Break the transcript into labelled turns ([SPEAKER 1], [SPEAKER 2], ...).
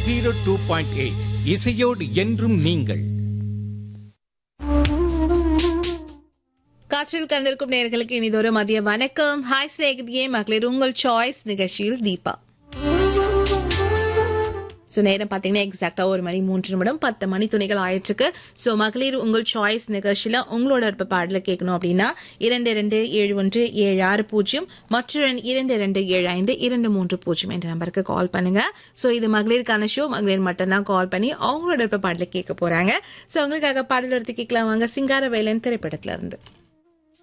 [SPEAKER 1] zero two point eight இசையோடு என்றும் நீங்கள்
[SPEAKER 2] காற்றில் கலந்திருக்கும் நேர்களுக்கு இனிதொரு மதிய வணக்கம் ஹாய் சேகரியே மகளிர் உங்கள் சாய்ஸ் நிகழ்ச்சியில் தீபா ஸோ நேரம் பார்த்தீங்கன்னா எக்ஸாக்டா ஒரு மணி மூன்று நிமிடம் பத்து மணி துணிகள் ஆயிட்டுருக்கு ஸோ மகளிர் உங்கள் சாய்ஸ் நிகழ்ச்சியில் உங்களோட விருப்ப பாடல கேட்கணும் அப்படின்னா இரண்டு இரண்டு ஏழு ஒன்று ஏழு ஆறு பூஜ்ஜியம் மற்றொரு இரண்டு இரண்டு ஏழு ஐந்து இரண்டு மூன்று பூஜ்ஜியம் என்ற நம்பருக்கு கால் பண்ணுங்க ஸோ இது மகளிருக்கான ஷோ மகளிர் மட்டும்தான் கால் பண்ணி அவங்களோட விருப்ப பாடல கேட்க போறாங்க ஸோ உங்களுக்காக பாடல் எடுத்து கேட்கலாம் வாங்க சிங்கார வேலன் திரைப்படத்துல இருந்து